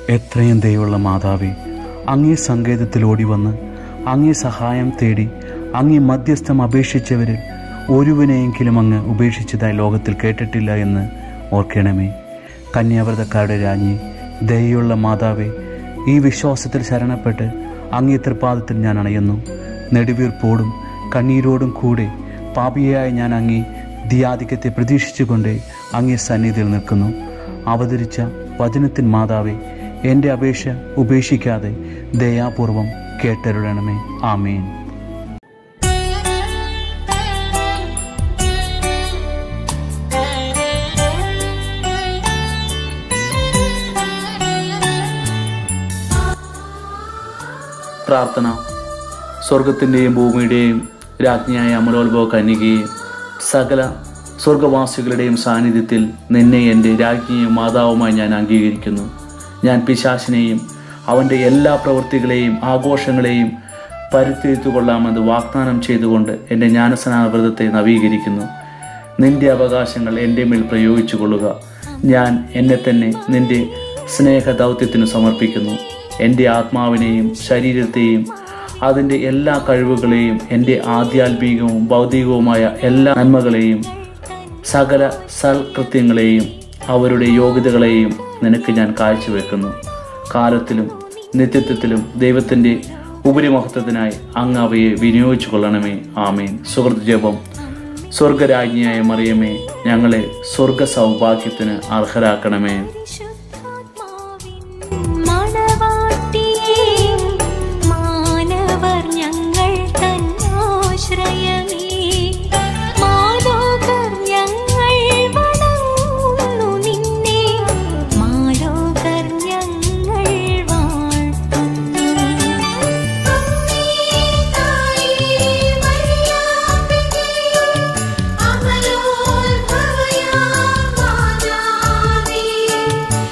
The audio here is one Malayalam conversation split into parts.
എത്രയും ദയുള്ള മാതാവേ അങ്ങേ സങ്കേതത്തിൽ ഓടി വന്ന് അങ്ങേ സഹായം തേടി അങ്ങേ മധ്യസ്ഥം അപേക്ഷിച്ചവരിൽ ഒരുവനെയെങ്കിലും അങ്ങ് ഉപേക്ഷിച്ചതായി ലോകത്തിൽ കേട്ടിട്ടില്ല എന്ന് ഓർക്കണമേ കന്യാവ്രതക്കാരുടെ രാജ്ഞി ദയുള്ള മാതാവേ ഈ വിശ്വാസത്തിൽ ശരണപ്പെട്ട് അങ്ങേ തൃപ്പാദത്തിൽ ഞാൻ അണയുന്നു നെടുവീർപ്പോടും കണ്ണീരോടും കൂടെ പാപിയായ ഞാൻ അങ്ങേ ധിയാധിക്യത്തെ പ്രതീക്ഷിച്ചുകൊണ്ട് അങ്ങേ സന്നിധിയിൽ നിൽക്കുന്നു അവതരിച്ച വചനത്തിൻ മാതാവേ എൻ്റെ അപേക്ഷ ഉപേക്ഷിക്കാതെ ദയാപൂർവം കേട്ടരുടണമേ ആമേൻ പ്രാർത്ഥന സ്വർഗത്തിൻ്റെയും ഭൂമിയുടെയും രാജ്ഞിയായ അമലോത്ഭവ കന്യകയും സകല സ്വർഗവാസികളുടെയും സാന്നിധ്യത്തിൽ നിന്നെ എൻ്റെ രാജ്ഞിയും മാതാവുമായി ഞാൻ അംഗീകരിക്കുന്നു ഞാൻ പിശാശിനെയും അവൻ്റെ എല്ലാ പ്രവൃത്തികളെയും ആഘോഷങ്ങളെയും പരിത്യർത്തു കൊള്ളാമെന്ന് വാഗ്ദാനം ചെയ്തുകൊണ്ട് എൻ്റെ ജ്ഞാനസ്നാന വ്രതത്തെ നവീകരിക്കുന്നു നിന്റെ അവകാശങ്ങൾ എൻ്റെ മേൽ പ്രയോഗിച്ചു കൊള്ളുക ഞാൻ എന്നെ തന്നെ നിന്റെ സ്നേഹ ദൗത്യത്തിന് സമർപ്പിക്കുന്നു എൻ്റെ ആത്മാവിനെയും ശരീരത്തെയും അതിൻ്റെ എല്ലാ കഴിവുകളെയും എൻ്റെ ആധ്യാത്മികവും ഭൗതികവുമായ എല്ലാ നന്മകളെയും സകല സൽകൃത്യങ്ങളെയും അവരുടെ യോഗ്യതകളെയും നിനക്ക് ഞാൻ കാഴ്ചവെക്കുന്നു കാലത്തിലും നിത്യത്വത്തിലും ദൈവത്തിൻ്റെ ഉപരിമഹത്വത്തിനായി അങ്ങ് അവയെ വിനിയോഗിച്ചു കൊള്ളണമേ ആമേൻ സുഹൃത്ത് ജപം സ്വർഗരാജ്ഞിയായ മറിയമേ ഞങ്ങളെ സ്വർഗ സൗഭാഗ്യത്തിന് അർഹരാക്കണമേ മണവാട്ടിയേ മാനവർ ഞങ്ങൾ തന്നാശ്രയമേ മാലോകർ ഞങ്ങൾ വണങ്ങുന്നു നിന്നെ മാലോകർ ഞങ്ങൾ വാഴ്ത്തുന്നു അമലോത്ഭവയാ മാതാവേ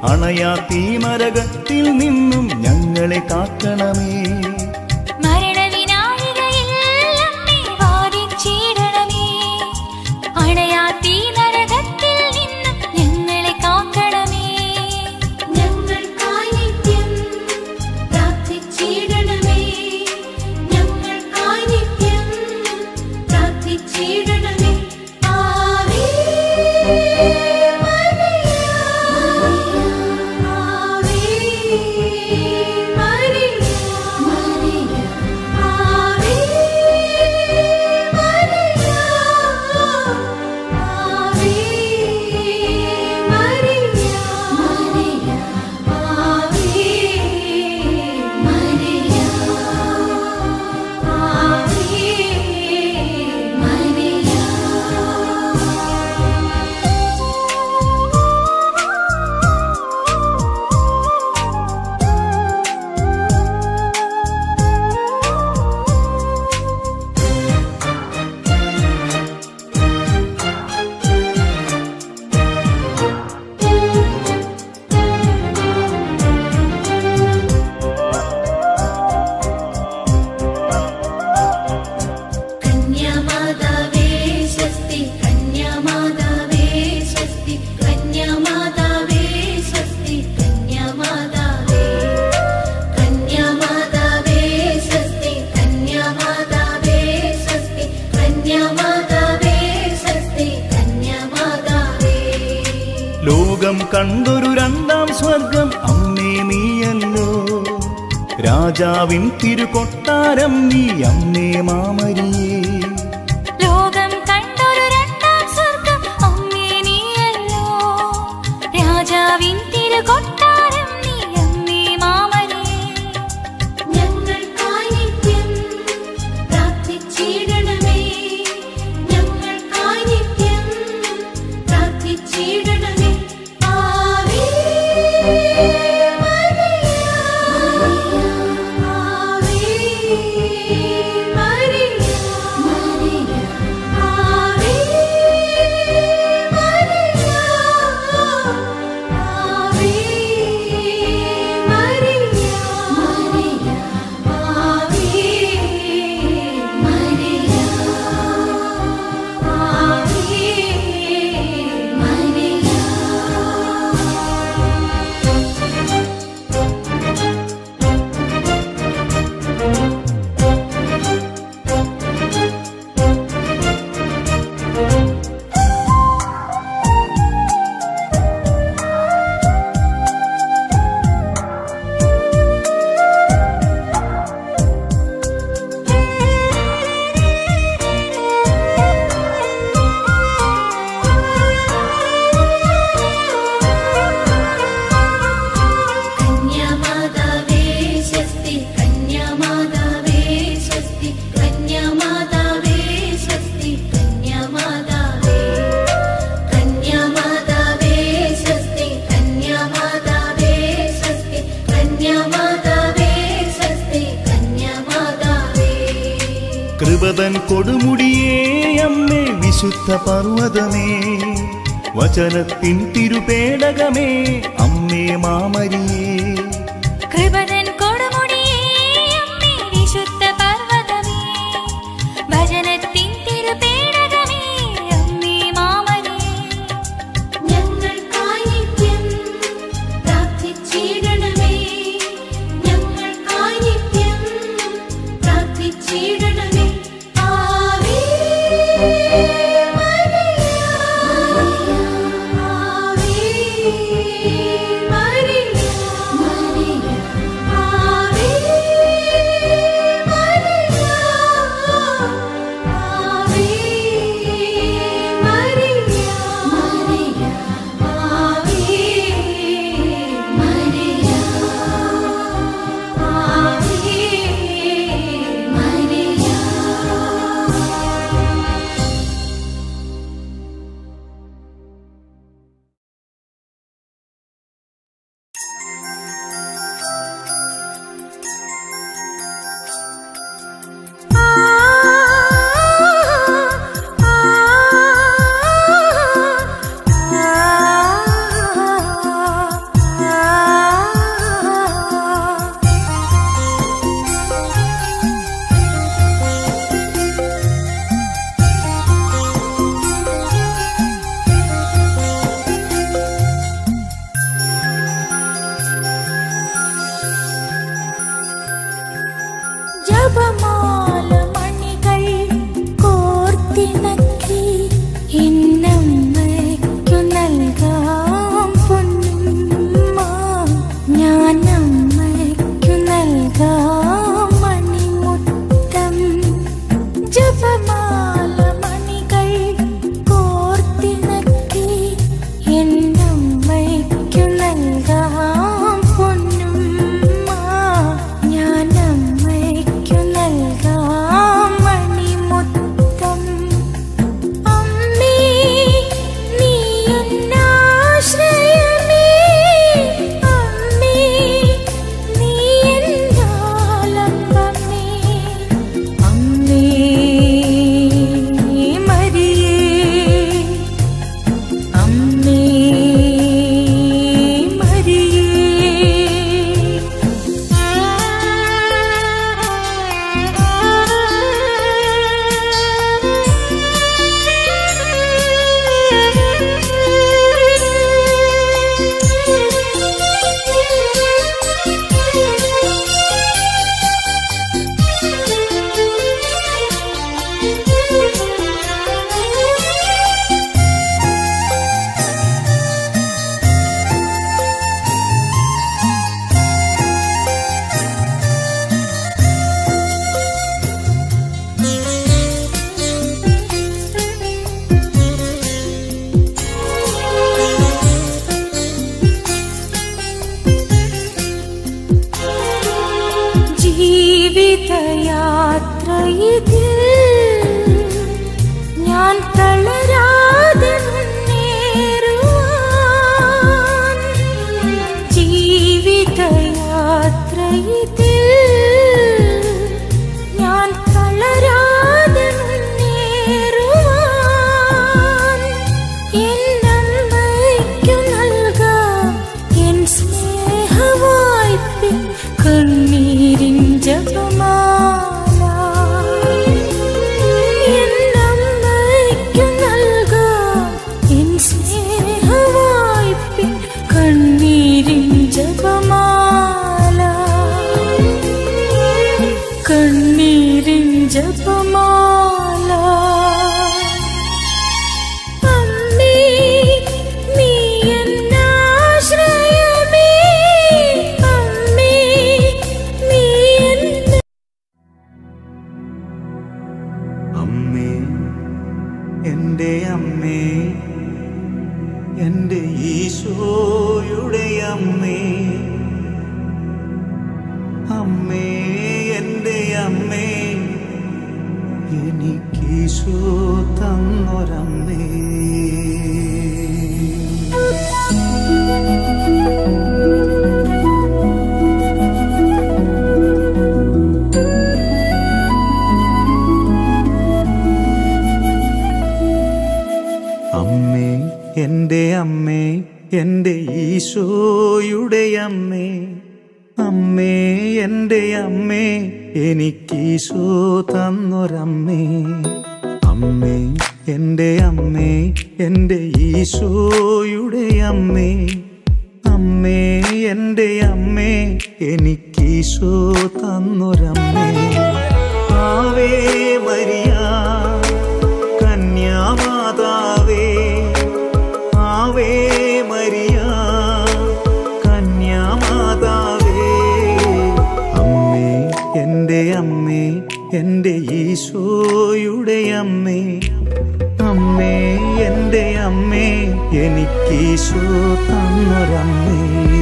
അണയാ തീമരകത്തിൽ നിന്നും ഞങ്ങളെ കാക്കണമേ മരണവിനാഴികയിൽ അമ്മേ വാദിച്ചിടണമേ അണയാത്തീ നരകത്തിൽ നിന്ന് ഞങ്ങളെ കാക്കണമേ ഞങ്ങൾക്കായി നിത്യം പ്രാർത്ഥിച്ചിടണമേ ഞങ്ങൾക്കായി നിത്യം പ്രാർത്ഥിച്ചിടണമേ Ave Maria Ave Maria Maria Ave Maria Ave Maria Maria Ave Maria Ave Maria കന്യാമാതാവേ സ്വസ്തി കന്യാമാതാവേ സ്വസ്തി കന്യാമാതാവേ സ്വസ്തി കന്യാമാതാവേ കന്യാമാതാവേ സ്വസ്തി കന്യാമാതാവേ സ്വസ്തി കന്യാമാതാവേ സ്വസ്തി കന്യാമാതാവേ ലോകം കണ്ടൊരു രണ്ടാം സ്വർഗം അമ്മേ നീയല്ലോ രാജാവിൻ തിരുകൊട്ടാരം നീ അമ്മേ മാമരിയേ ലോകം കണ്ടൊരു രണ്ടാം സ്വർഗം അമ്മേ നീയല്ലോ രാജാവിൻ തിരുകൊട്ടാരം നീ അമ്മേ മാമനേ ഞങ്ങൾക്കായി നിത്യം പ്രാർത്ഥിച്ചിടണമേ ഞങ്ങൾക്കായി നിത്യം പ്രാർത്ഥിച്ചിടണമേ Ave Maria Ave Maria Maria Ave Maria Ave Maria Maria Ave Maria Ave കന്യാമാതാവേ സ്വസ്തി കന്യാമാതാവേ സ്വസ്തി കന്യാമാതാവേ സ്വസ്തി കന്യാമാതാവേ കന്യാമാതാവേ സ്വസ്തി കന്യാമാതാവേ സ്വസ്തി കന്യാമാതാവേ സ്വസ്തി കന്യാമാതാവേ കൃപതൻ കൊടുമുടിയേ അമ്മേ വിശുദ്ധ പർവ്വതമേ വചനത്തിൻ തിരുപേടകമേ അമ്മേ മാമരിയേ കൃപതൻ കൊടുമുടിയേ അമ്മേ വിശുദ്ധ പർവ്വതമേ ഭജനത്തിൻ തിരുപേടകമേ അമ്മേ മാമനേ ഞങ്ങൾക്കായി നിത്യം പ്രാർത്ഥിച്ചിടണമേ ഞങ്ങൾക്കായി നിത്യം പ്രാർത്ഥിച്ചിടണമേ Ave Maria Ave Maria Maria ജപമാല മണികൾ കോർത്തിണക്കി എന്നമ്മയ്ക്കു നൽകാം പൊന്നുമ്മ ഞാൻ അമ്മയ്ക്കു നൽകാം മണിമുത്തം ജപമാല മണികൾ കോർത്തിണക്കി എന്നമ്മയ്ക്കു നൽകാം പൊന്നുമ്മ ഞാൻ അമ്മയ്ക്കു നൽകാം മണിമുത്തം അമ്മേ നീ എന്നാശ്രയമേ അമ്മേ നീ എന്നാലംബമേ അമ്മേ മരിയേ അമ്മേ ജീവിതയാത്രയിതിൽ ഞാൻ തളരാതെ മുന്നേറുവാൻ ജീവിതയാത്രയിതിൽ ഞാൻ തളരാതെ മുന്നേറുവാൻ എന്നമ്മയ്ക്കു നൽകാം എൻ സ്നേഹവായ്പിൻ കണ്ണീരിൻ ജപമാല എന്നമ്മയ്ക്കു നൽകാം എൻ സ്നേഹവായ്പിൻ കണ്ണീരിൻ ജപമാല കണ്ണീരിൻ ജപമാല അമ്മേ നീ എന്നാശ്രയമേ അമ്മേ നീ എന്ന അമ്മേ എൻ്റെ അമ്മേ എൻ്റെ ഈശോയുടെ അമ്മേ അമ്മേ എൻ്റെ അമ്മേ എനിക്കീശോ തന്നൊരമ്മേ അമ്മേ എൻ്റെ അമ്മേ എൻ്റെ ഈശോയുടെ അമ്മേ അമ്മേ എൻ്റെ അമ്മേ എനിക്കീശോ തന്നൊരമ്മേ അമ്മേ എൻ്റെ അമ്മേ എൻ്റെ ഈശോയുടെ അമ്മേ അമ്മേ എൻ്റെ അമ്മേ എനിക്കീശോ തന്നൊരമ്മേ ആവേ മരിയ കന്യാമാതാവേ ആവേ മരിയ കന്യാമാതാവേ അമ്മേ എൻ്റെ അമ്മേ എൻ്റെ ഈശോയുടെ അമ്മേ അമ്മേ എൻ്റെ അമ്മേ എനിക്കീശോ തന്നൊരമ്മേ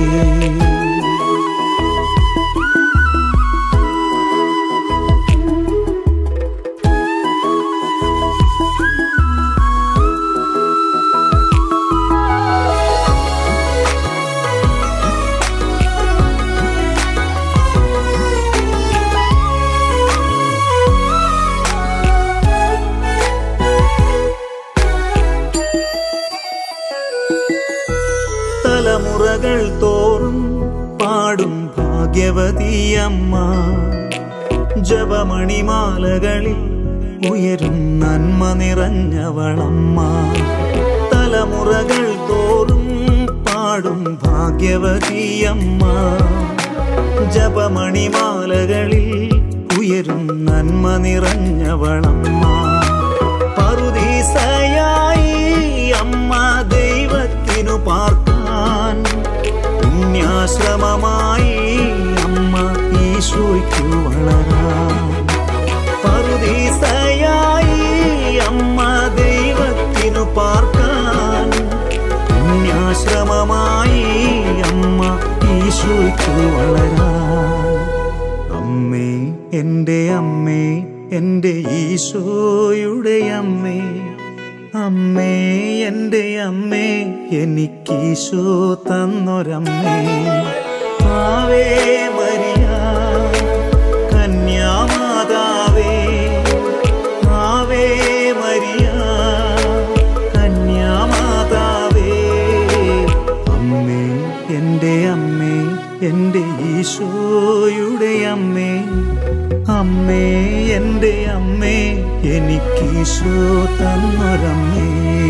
തലമുറകൾ തോറും പാടും ഭാഗ്യവതിയമ്മ ജപമണിമാലകളിൽ ഉയരും നന്മ നിറഞ്ഞവളമ്മ തലമുറകൾ തോറും പാടും ഭാഗ്യവതിയമ്മ ജപമണിമാലകളിൽ ഉയരും നന്മ നിറഞ്ഞവളമ്മ പറുദീസയായി അമ്മ ദൈവത്തിനു പാർക്കാൻ പുണ്യാശ്രമമായി അമ്മ ഈശോയ്ക്കു വളരാൻ പറുദീസയായി അമ്മ ദൈവത്തിനു പാർക്കാൻ പുണ്യാശ്രമമായി അമ്മ ഈശോയ്ക്കു വളരാൻ അമ്മേ എൻ്റെ അമ്മേ എൻ്റെ ഈശോയുടെ അമ്മേ അമ്മേ എൻ്റെ അമ്മേ എനിക്കീശോ തന്നൊരമ്മേ ആവേ മരിയ കന്യാമാതാവേ ആവേ മരിയ കന്യാമാതാവേ അമ്മേ എൻ്റെ അമ്മേ എൻ്റെ ഈശോയുടെ അമ്മേ അമ്മേ എൻ്റെ അമ്മേ എനിക്കീശോ തന്നൊരമ്മേ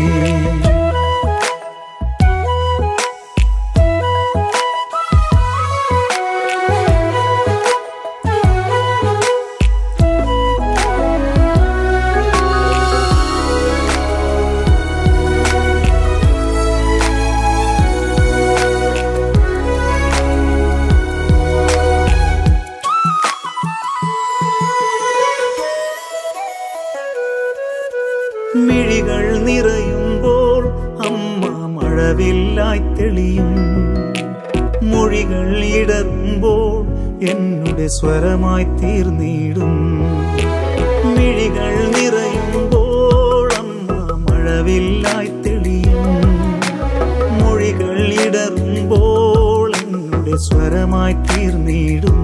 മിഴികൾ നിറയുമ്പോൾ അമ്മ മഴവില്ലായി തെളിയും മൊഴികൾ ഇടറുമ്പോൾ എന്നുടെ സ്വരമായി തീർന്നിടും മിഴികൾ നിറയുമ്പോൾ അമ്മ മഴവില്ലായി തെളിയും മൊഴികൾ ഇടറുമ്പോൾ എന്നുടെ സ്വരമായി തീർന്നിടും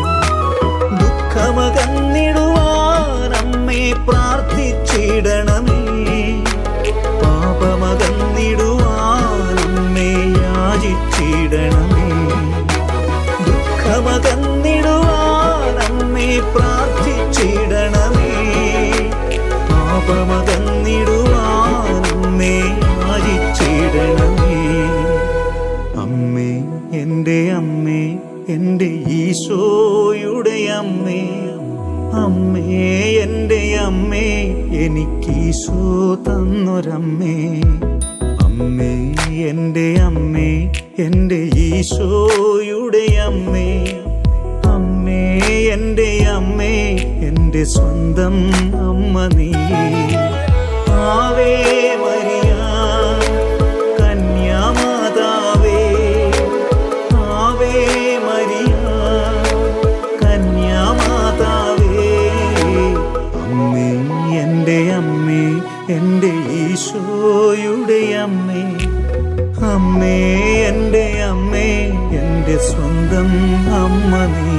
ദുഃഖമകന്നിടുവാൻ അമ്മേ പ്രാർത്ഥിച്ചിടണമേ പാപമകന്നിടുവാൻ അമ്മേ യാചിച്ചിടണമേ ദുഃഖമകന്നിടുവാൻ അമ്മേ പ്രാർത്ഥിച്ചിടണമേ പാപമകന്നിടുവാൻ അമ്മേ യാചിച്ചിടണമേ അമ്മേ എൻ്റെ അമ്മേ എൻ്റെ ഈശോയുടെ അമ്മേ അമ്മേ എൻ്റെ അമ്മേ എനിക്കീശോ തന്നൊരമ്മേ അമ്മേ എൻ്റെ അമ്മേ എൻ്റെ ഈശോയുടെ അമ്മേ അമ്മേ എൻ്റെ അമ്മേ എൻ്റെ സ്വന്തം അമ്മ നീ ആവേ മരിയ കന്യാമാതാവേ ആവേ മരിയ കന്യാമാതാവേ അമ്മേ എൻ്റെ അമ്മേ എൻ്റെ ഈശോയുടെ അമ്മേ അമ്മേ എൻ്റെ അമ്മേ എൻ്റെ സ്വന്തം അമ്മ നീ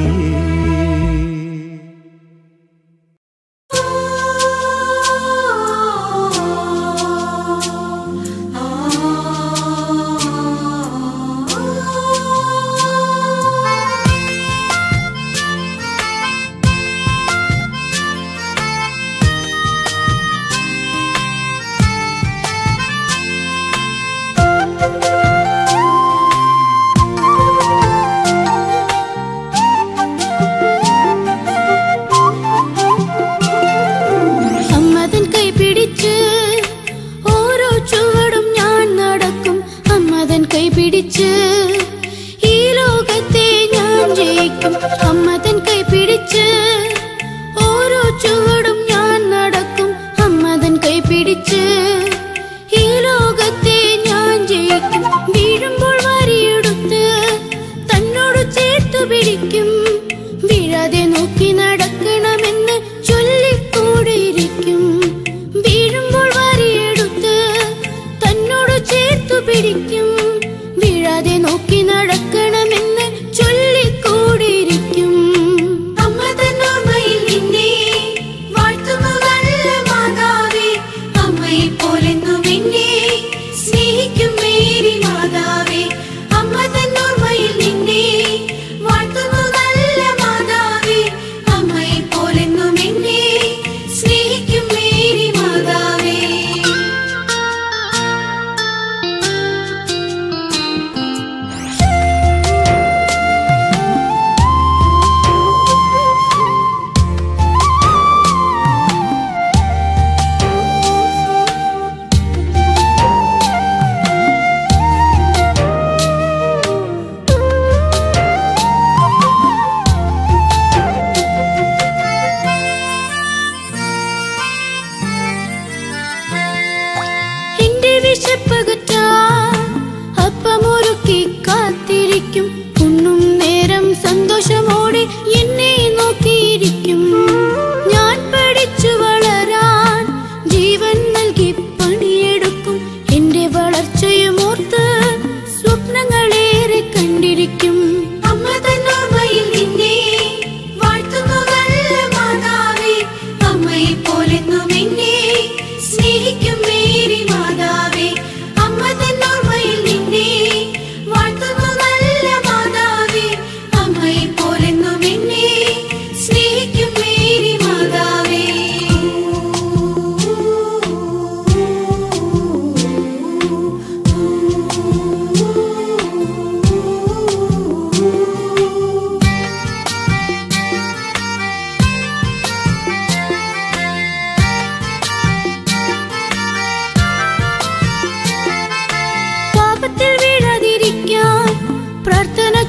അമ്മതൻ കൈ പിടിച്ച് ഓരോ ചുവടും ഞാൻ നടക്കും അമ്മതൻ കൈ പിടിച്ച് ഈ ലോകത്തെ ഞാൻ ജയിക്കും അമ്മതൻ കൈ പിടിച്ച് ഓരോ ചുവടും ഞാൻ നടക്കും അമ്മതൻ കൈ പിടിച്ച് ഈ ലോകത്തെ ഞാൻ ജയിക്കും വീഴുമ്പോൾ വരിയെടുത്ത് തന്നോട് ചേർത്തു പിടിക്കും വീഴാതെ നോക്കി നടക്കണമെന്ന് ചൊല്ലിക്കൂടിയിരിക്കും വീഴുമ്പോൾ വരിയെടുത്ത് തന്നോട് ചേർത്തു പിടിക്കും വീഴാതെ നോക്കി നടക്കണമെന്ന് ചൊല്ലിക്കൂടിയിരിക്കും അമ്മ തന്നോർമ്മയിൽ നിന്നെ വാഴ്ത്തുന്നു നല്ല മാതാവേ അമ്മയെ പോലെന്നും എന്നെ സ്നേഹിക്കും മേരി മാതാവേ അമ്മ തന്നോർമ്മയിൽ നിന്നെ വാഴ്ത്തുന്നു നല്ല മാതാവേ അമ്മയെ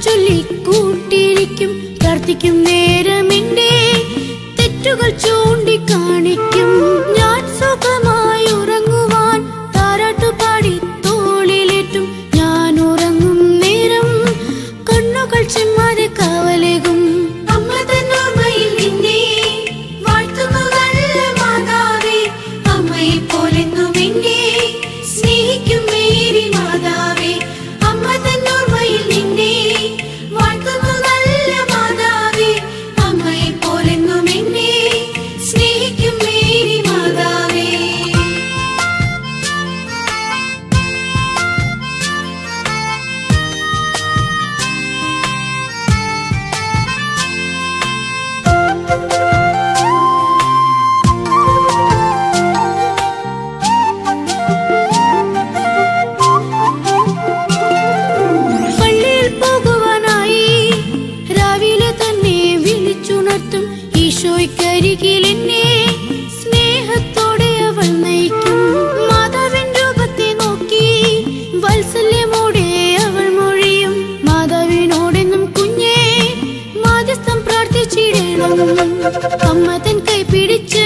ചൊല്ലി കൂട്ടിരിക്കും പ്രാർത്ഥിക്കും നേരമെന്റെ തെറ്റുകൾ ചൂണ്ടിക്കാണിക്കും ഞാൻ സുഖമായി ഉറങ്ങുവാൻ താരാട്ടുപാടി തോളിലേറ്റും ഞാൻ ഉറങ്ങും നേരം കണ്ണുകൾ ചെമ്മാതെ കാവലേകും അമ്മ തന്നോർമ്മയിൽ നിന്നെ വാഴ്ത്തുന്നു നല്ല മാതാവേ അമ്മയെ പോലെന്നും എന്നെ സ്നേഹിക്കും മേരി മാതാവേ അമ്മ തന്നോർമ്മയിൽ നിന്നെ വാഴ്ത്തുന്നു നല്ല മാതാവേ അമ്മയെ പോലെന്നും എന്നെ സ്നേഹിക്കും മേരി മാതാവേ പള്ളിയിൽ പോകുവാനായി രാവിലെ തന്നെ വിളിച്ചുണർത്തും ഈശോയ്ക്കരികിൽ എന്നെ സ്നേഹത്തോടെ അവൾ നയിക്കും മാതാവിൻ രൂപത്തെ നോക്കി വാത്സല്യമോടെ അവൾ മൊഴിയും മാതാവിനോടെന്നും കുഞ്ഞേ മാധ്യസ്ഥം പ്രാർത്ഥിച്ചിടണം അമ്മ തൻ കൈ പിടിച്ച്